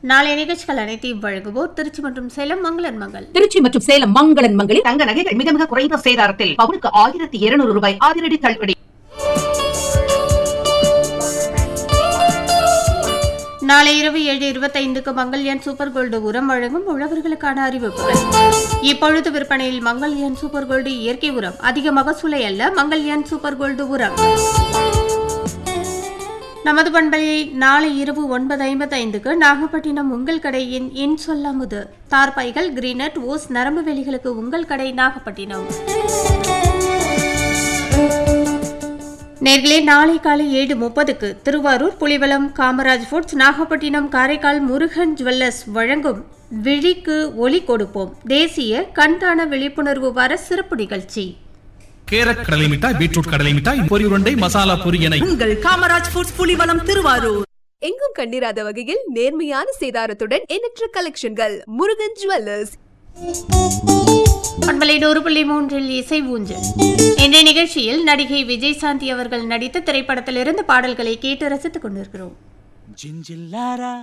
நாளைய நிகழ்ச்சிகள் அனைத்தையும் வழங்குவோர் திருச்சி மற்றும் சேலம் மங்களன் மங்கள் திருச்சி மற்றும் சேலம் மங்களன் மங்களில் தங்க நகைகள் மிக மிக குறைந்த சேதாரத்தில் பவுனுக்கு ஆயிரத்தி இருநூறு ரூபாய் அதிரடி தள்ளுபடி நாளை இரவு ஏழு இருபத்தைந்துக்கு மங்கல்யான் சூப்பர் கோல்டு உரம் வழங்கும் உழவர்களுக்கான அறிவிப்புகள் இப்பொழுது விற்பனையில் மங்கல்யான் சூப்பர் கோல்டு இயற்கை உரம் அதிக மகசூலை அல்ல மங்கல்யான் சூப்பர் கோல்டு உரம் நமது பண்பலையை நாளை இரவு ஒன்பது ஐம்பத்தைந்துக்கு நாகப்பட்டினம் உங்கள் கடையின் என் சொல்லாமுது தார்பாய்கள் கிரீனட் ஓஸ் நரம்பு வேலிகளுக்கு உங்கள் கடை நாகப்பட்டினம் நேர்களே நாளை காலை ஏழு முப்பதுக்கு திருவாரூர் புலிவலம் காமராஜ் ஃபுட்ஸ் நாகப்பட்டினம் காரைக்கால் முருகன் ஜுவல்லர்ஸ் வழங்கும் விழிக்கு ஒளி கொடுப்போம் தேசிய கண்தான விழிப்புணர்வு வார சிறப்பு நிகழ்ச்சி கேரட் கடலை மிட்டாய் பீட்ரூட் கடலை மிட்டாய் பொரி உருண்டை மசாலா பொரி என உங்கள் காமராஜ் ஃபுட்ஸ் புலிவலம் திருவாரூர் எங்கும் கண்டிராத வகையில் நேர்மையான சேதாரத்துடன் எண்ணற்ற கலெக்ஷன்கள் முருகன் ஜுவல்லர்ஸ் பண்பலை நூறு புள்ளி மூன்றில் இசை ஊஞ்சல் இன்றைய நிகழ்ச்சியில் நடிகை விஜயசாந்தி அவர்கள் நடித்த திரைப்படத்திலிருந்து பாடல்களை கேட்டு ரசித்துக் கொண்டிருக்கிறோம் ஜிஞ்சில்லாரா